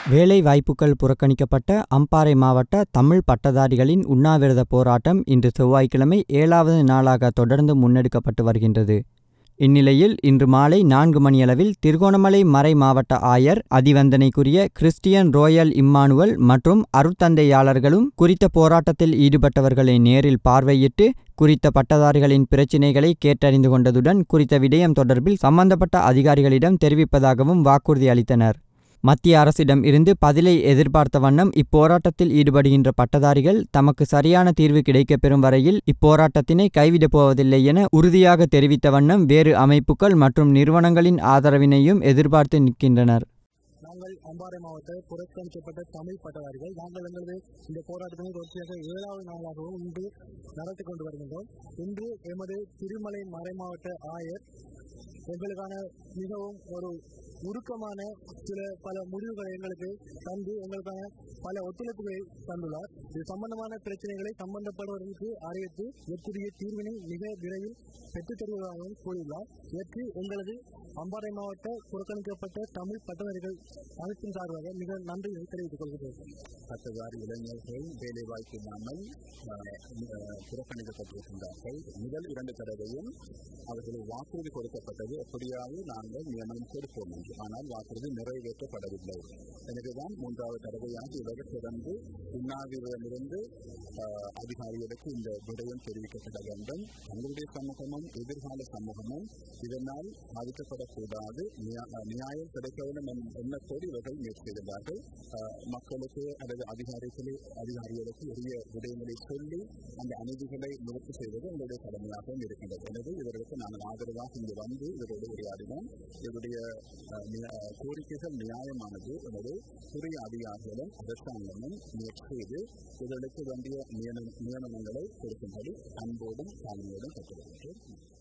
வேலை வாய்ப்புகள் புறக்கணிக்கப்பட்ட அம்பாறை மாவட்ட தமிழ் பட்டதாரிகளின் உண்ணாவிரத போராட்டம் இன்று செவ்வாய்க்கிழமை ஏழாவது நாளாக தொடர்ந்து முன்னெடுக்கப்பட்டு வருகின்றது இந்நிலையில் இன்று மாலை நான்கு மணியளவில் திருகோணமலை மறை மாவட்ட ஆயர் அதிவந்தனைக்குரிய கிறிஸ்டியன் ரோயல் இம்மானுவல் மற்றும் அருட்தந்தையாளர்களும் குறித்த போராட்டத்தில் ஈடுபட்டவர்களை நேரில் பார்வையிட்டு குறித்த பட்டதாரிகளின் பிரச்சினைகளை கேட்டறிந்து கொண்டதுடன் குறித்த விடயம் தொடர்பில் சம்பந்தப்பட்ட அதிகாரிகளிடம் தெரிவிப்பதாகவும் வாக்குறுதி அளித்தனர் மத்திய அரசிடம் இருந்து பதிலை எதிர்பார்த்த வண்ணம் இப்போராட்டத்தில் ஈடுபடுகின்ற பட்டதாரிகள் தமக்கு சரியான தீர்வு கிடைக்கப்பெறும் வரையில் இப்போராட்டத்தினை கைவிடப் போவதில்லை என உறுதியாக தெரிவித்த வண்ணம் வேறு அமைப்புகள் மற்றும் நிறுவனங்களின் ஆதரவினையும் எதிர்பார்த்து நிற்கின்றனர் நாங்கள் அம்பாறை மாவட்ட புறக்கணிக்கப்பட்ட தமிழ் பட்டதாரிகள் நாங்கள் எங்களது இந்த போராட்டத்தினை தொடர்ச்சியாக ஏழாவது நாளாகவும் இன்று நடத்தி கொண்டு வருகின்றோம் இன்று எமது திருமலை மறைமாவட்ட ஆயர் எங்களுக்கான மிகவும் ஒரு உருக்கமான சில பல முடிவுகளை எங்களுக்கு தந்து எங்களுக்கான பல ஒத்துழைப்புகளை தந்துள்ளார் இது சம்பந்தமான பிரச்சனைகளை சம்பந்தப்படுவதற்கு அறிவித்து எக்கூடிய தீர்வினை மிக விரைவில் பெற்றுத் தருவதாகவும் கூறியுள்ளார் இதற்கு எங்களது அம்பாறை மாவட்ட புறக்கணிக்கப்பட்ட தமிழ் பட்டதாரிகள் அமைப்பின் சார்பாக மிக நன்றியை தெரிவித்துக் கொள்கிறேன் பட்டதாரி இளைஞர்கள் வேலைவாய்ப்பு இல்லாமல் புறக்கணிக்கப்பட்டிருக்கின்றார்கள் முதல் இரண்டு தடவையும் அவர்களுக்கு வாக்குறுதி கொடுக்கப்பட்டது எப்படியாவது நாங்கள் நியமனம் கொடுப்போம் என்று ஆனால் வாக்குறுதி நிறைவேற்றப்படவில்லை எனவேதான் மூன்றாவது தடவையாக இவரை தொடர்ந்து உண்ணாவிரதமிருந்து அதிகாரிகளுக்கு இந்த விடயம் தெரிவிக்கப்பட வேண்டும் தங்களுடைய சமூகமும் எதிர்கால சமூகமும் இதனால் பாதிக்கப்படக்கூடாது நியாயம் கிடைக்க வேண்டும் என்ற எண்ணத்தோடு இவர்கள் முயற்சி செய்கிறார்கள் மக்களுக்கு அல்லது அதிகாரிகளே அதிகாரிகளுக்கு உரிய விடயங்களை சொல்லி அந்த அநீதிகளை நிவர்த்தி செய்வது எங்களுடைய கடமையாகவும் இருக்கின்றது எனவே இவர்களுக்கு நாங்கள் ஆதரவாக இங்கு வந்து இவரோடு உரையாடினோம் இவருடைய கோரிக்கைகள் நியாயமானது எனவே துறை அதிகாரிகளும் அரசாங்கமும் முயற்சி செய்து இவர்களுக்கு வேண்டிய நியமனங்களை கொடுக்கும்படி அன்போடும் தாழ்மையோடும் கற்றுக்கொள்கிறேன்